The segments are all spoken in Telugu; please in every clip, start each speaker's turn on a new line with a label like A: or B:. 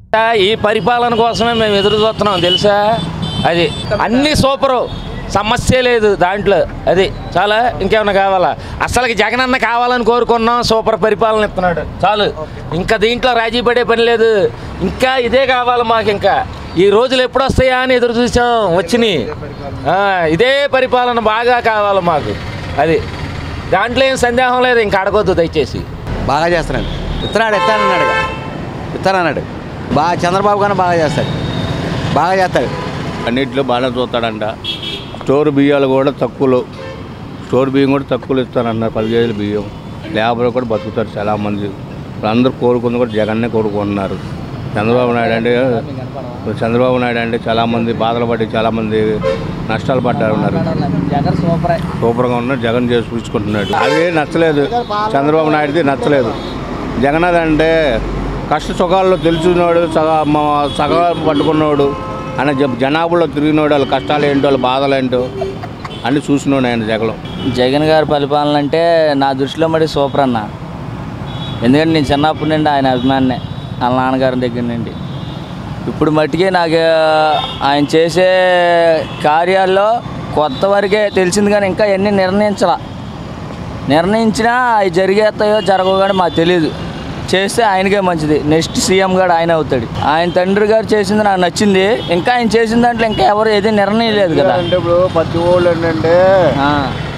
A: ఈ పరిపాలన కోసమే మేము ఎదురు చూస్తున్నాం తెలుసా అది అన్ని సూపరు సమస్య లేదు దాంట్లో అది చాలా ఇంకేమైనా కావాలా అసలుకి జగనన్న కావాలని కోరుకున్నాం సూపర్ పరిపాలన ఇస్తున్నాడు చాలు ఇంకా దీంట్లో రాజీ పడే పని లేదు ఇంకా ఇదే కావాలి మాకు ఇంకా ఈ రోజులు ఎప్పుడు వస్తాయా అని ఎదురు చూసాం వచ్చినాయి ఆ, ఇదే పరిపాలన బాగా కావాలి మాకు అది దాంట్లో ఏం సందేహం లేదు ఇంకా అడగొద్దు దయచేసి
B: బాగా చేస్తున్నాడు ఇస్తున్నాడు ఇస్తానన్నాడు ఇస్తానన్నాడు బాగా చంద్రబాబు కన్నా బాగా చేస్తాడు బాగా చేస్తాడు
C: అన్నింటిలో బాగానే చూస్తాడంట స్టోర్ బియ్యాలు కూడా తక్కువలో స్టోర్ బియ్యం కూడా తక్కువలో ఇస్తానన్నారు పది కేజీల బియ్యం లేబర్ కూడా బతుకుతారు చాలామంది ఇప్పుడు అందరూ కోరుకుంది కూడా జగన్నే కోరుకుంటున్నారు చంద్రబాబు నాయుడు అంటే ఇప్పుడు చంద్రబాబు నాయుడు అంటే చాలామంది బాధలు పడి చాలామంది నష్టాలు పడ్డారు ఉన్నారు
B: జగన్ సూపరే
C: సూపర్గా ఉన్నాడు జగన్ చేసి పుచ్చుకుంటున్నాడు అదే నచ్చలేదు చంద్రబాబు నాయుడుది నచ్చలేదు జగన్ అది అంటే కష్ట సుఖాల్లో తెలుసుకున్నాడు సగ మ- సగం పట్టుకున్నాడు ఆయన జ- జనాభాలో తిరిగినాడు వాళ్ళ కష్టాలు ఏంటో వాళ్ళ బాధలు ఏంటో అన్ని చూసినాడు ఆయన జగన్
D: జగన్ గారి పరిపాలన అంటే నా దృష్టిలో మరి సూపర్ అన్న ఎందుకంటే నేను చిన్నప్పటి నుండి ఆయన అభిమానినే వాళ్ళ నాన్నగారి దగ్గర నుండి ఇప్పుడు మట్టికి నాకు ఆయన చేసే కార్యాల్లో కొత్త వరకే తెలిసింది కానీ ఇంకా ఎన్ని నిర్ణయించాల నిర్ణయించినా అవి జరిగేస్తాయో జరగవు కానీ మాకు తెలియదు చేస్తే ఆయనకే మంచిది నెక్స్ట్ సీఎం గారు ఆయన అవుతాడు ఆయన తండ్రి గారు చేసింది నాకు నచ్చింది ఇంకా ఆయన చేసిన దాంట్లో ఇంకా ఎవరు ఏది నిర్ణయం లేదు కదా
C: అంటే ఇప్పుడు ప్రతి ఊళ్ళో ఏంటంటే
D: ఆ.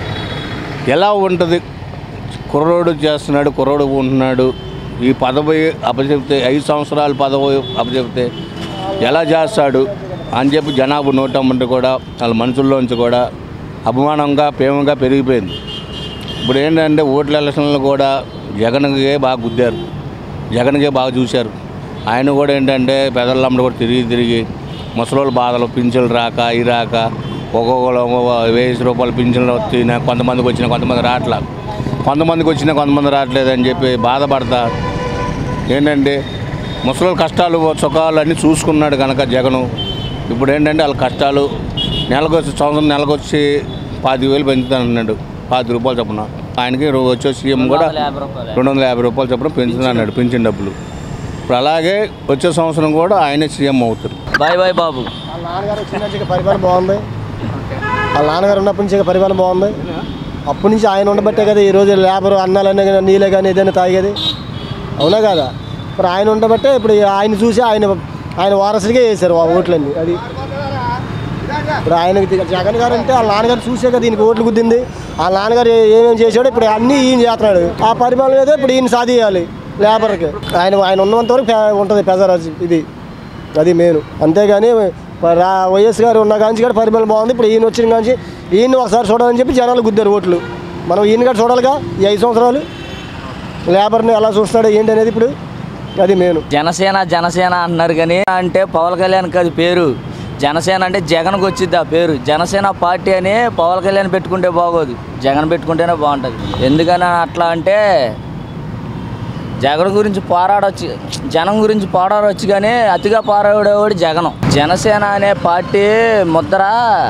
C: ఎలా ఉంటుంది కుర్రోడు చేస్తున్నాడు కుర్రోడు ఉంటున్నాడు ఈ పదవి అప్పచెప్తే ఐదు సంవత్సరాల పదవి అప్పచెప్తే ఎలా చేస్తాడు అని చెప్పి జనాభా నోటమ్మంటే కూడా వాళ్ళ మనుషుల్లోంచి కూడా అభిమానంగా ప్రేమగా పెరిగిపోయింది ఇప్పుడు ఏంటంటే ఓట్ల ఎలక్షన్లు కూడా జగన్కే బాగా గుద్దారు జగన్కే బాగా చూశారు ఆయన కూడా ఏంటంటే పెదళ్ళమ్మడు కూడా తిరిగి తిరిగి ముసలోళ్ళ బాధలు పింఛన్లు రాక ఈ రాక ఒక్కొక్కరు వెయ్యి రూపాయలు పింఛన్లు వచ్చిన కొంతమందికి వచ్చిన కొంతమంది రావట్లా కొంతమందికి వచ్చినా కొంతమంది రావట్లేదు అని చెప్పి బాధపడతా ఏంటంటే ముసలి కష్టాలు సుఖాలు అన్నీ చూసుకున్నాడు కనుక జగను ఇప్పుడు ఏంటంటే వాళ్ళ కష్టాలు నెలకు వచ్చి సంవత్సరం నెలకు వచ్చి పాతి వేలు పెంచుతానన్నాడు పాతి రూపాయలు చొప్పున ఆయనకి రో- వచ్చే సీఎం కూడా
D: యాభై రూపాయలు
C: రెండు వందల యాభై రూపాయలు చొప్పున పెంచుతున్నాడు పెంచిన డబ్బులు ఇప్పుడు అలాగే వచ్చే సంవత్సరం కూడా ఆయనే సీఎం అవుతారు
D: బాయ్ బాయ్ బాబు
E: వాళ్ళ నాన్నగారు వచ్చిన నుంచి ఇక పరిపాలన బాగుంది వాళ్ళ నాన్నగారు ఉన్నప్పటి నుంచి ఇక పరిపాలన బాగుంది అప్పటి నుంచి ఆయన ఉండబట్టే కదా ఈ రోజు లేబర్ అన్నాలనే కానీ నీళ్ళే కానీ ఏదైనా తాగేది అవునా కదా ఇప్పుడు ఆయన ఉండబట్టే ఇప్పుడు ఆయన చూసి ఆయన ఆయన వారసుడికే వేశారు ఆ ఓట్లన్నీ అది ఇప్పుడు ఆయనకి ది- జగన్ గారు అంటే వాళ్ళ నాన్నగారు చూసే కదా దీనికి ఓట్లు గుద్దింది వాళ్ళ నాన్నగారు ఏ- ఏమేమి చేశాడో ఇప్పుడు అన్నీ ఈయన చేస్తున్నాడు ఆ పరిపాలన ఏదో ఇప్పుడు ఈయన సాధియాలి లేబర్కి ఆయన ఆయన ఉన్నంత వరకు పె- ఉంటుంది పెజరాజు ఇది అది మెయిన్ అంతేగాని ప- రా వైఎస్ గారు ఉన్న కాంచి కూడా పరిపాలన బాగుంది ఇప్పుడు ఈయన వచ్చిన కాంచి ఈయన ఒకసారి చూడాలని చెప్పి జనాలు గుద్దారు ఓట్లు మనం ఈయన కూడా చూడాలిగా ఈ ఐదు సంవత్సరాలు లేబర్ని ఎలా చూస్తాడో ఏంటి అనేది ఇప్పుడు అది మెయిన్
D: జనసేన జనసేన అంటున్నారు కానీ అంటే పవన్ కళ్యాణ్ కాదు పేరు జనసేన అంటే జగన్కి వచ్చింది ఆ పేరు జనసేన పార్టీ అని పవన్ కళ్యాణ్ పెట్టుకుంటే బాగోదు జగన్ పెట్టుకుంటేనే బాగుంటుంది ఎందుకని అట్లా అంటే జగన్ గురించి పోరాడొచ్చు జనం గురించి పోరాడొచ్చు కానీ అతిగా పోరాడేవాడు జగనం జనసేన అనే పార్టీ ముద్ర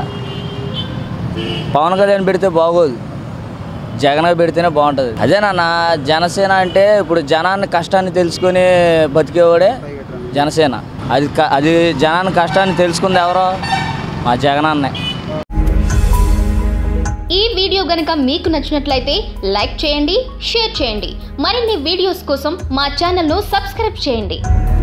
D: పవన్ కళ్యాణ్ పెడితే బాగోదు జగన్ పెడితేనే బాగుంటుంది అదే నాన్న జనసేన అంటే ఇప్పుడు జనాన్ని కష్టాన్ని తెలుసుకొని బతికేవాడే జనసేన అది క- అది జనాన్ని కష్టాన్ని తెలుసుకుంది ఎవరో మా జగన్ అన్నే
F: ఈ వీడియో గనక మీకు నచ్చినట్లయితే లైక్ చేయండి షేర్ చేయండి మరిన్ని వీడియోస్ కోసం మా ఛానల్ను సబ్స్క్రైబ్ చేయండి